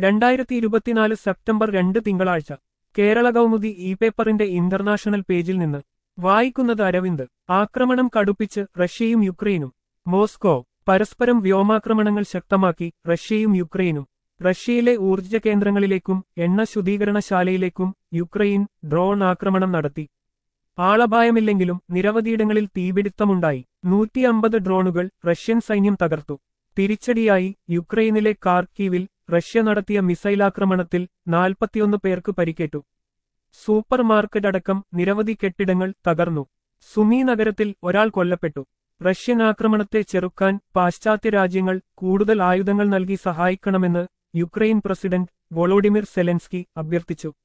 രണ്ടായിരത്തി ഇരുപത്തിനാല് സെപ്റ്റംബർ രണ്ട് തിങ്കളാഴ്ച കേരള കൗമുദി ഇ പേപ്പറിന്റെ ഇന്റർനാഷണൽ പേജിൽ നിന്ന് വായിക്കുന്നത് അരവിന്ദ് ആക്രമണം കടുപ്പിച്ച് റഷ്യയും യുക്രൈനും മോസ്കോ പരസ്പരം വ്യോമാക്രമണങ്ങൾ ശക്തമാക്കി റഷ്യയും യുക്രൈനും റഷ്യയിലെ ഊർജ്ജ കേന്ദ്രങ്ങളിലേക്കും എണ്ണ ശുദ്ധീകരണശാലയിലേക്കും യുക്രൈൻ ഡ്രോൺ ആക്രമണം നടത്തി ആളപായമില്ലെങ്കിലും നിരവധിയിടങ്ങളിൽ തീപിടുത്തമുണ്ടായി നൂറ്റിയമ്പത് ഡ്രോണുകൾ റഷ്യൻ സൈന്യം തകർത്തു തിരിച്ചടിയായി യുക്രൈനിലെ കാർക്കീവിൽ റഷ്യ നടത്തിയ മിസൈലാക്രമണത്തിൽ നാൽപ്പത്തിയൊന്ന് പേർക്ക് പരിക്കേറ്റു സൂപ്പർ മാർക്കറ്റ് അടക്കം നിരവധി കെട്ടിടങ്ങൾ തകർന്നു സുമി നഗരത്തിൽ ഒരാൾ കൊല്ലപ്പെട്ടു റഷ്യൻ ആക്രമണത്തെ ചെറുക്കാൻ പാശ്ചാത്യ രാജ്യങ്ങൾ കൂടുതൽ ആയുധങ്ങൾ നൽകി സഹായിക്കണമെന്ന് യുക്രൈൻ പ്രസിഡന്റ് വൊളോഡിമിർ സെലൻസ്കി അഭ്യർത്ഥിച്ചു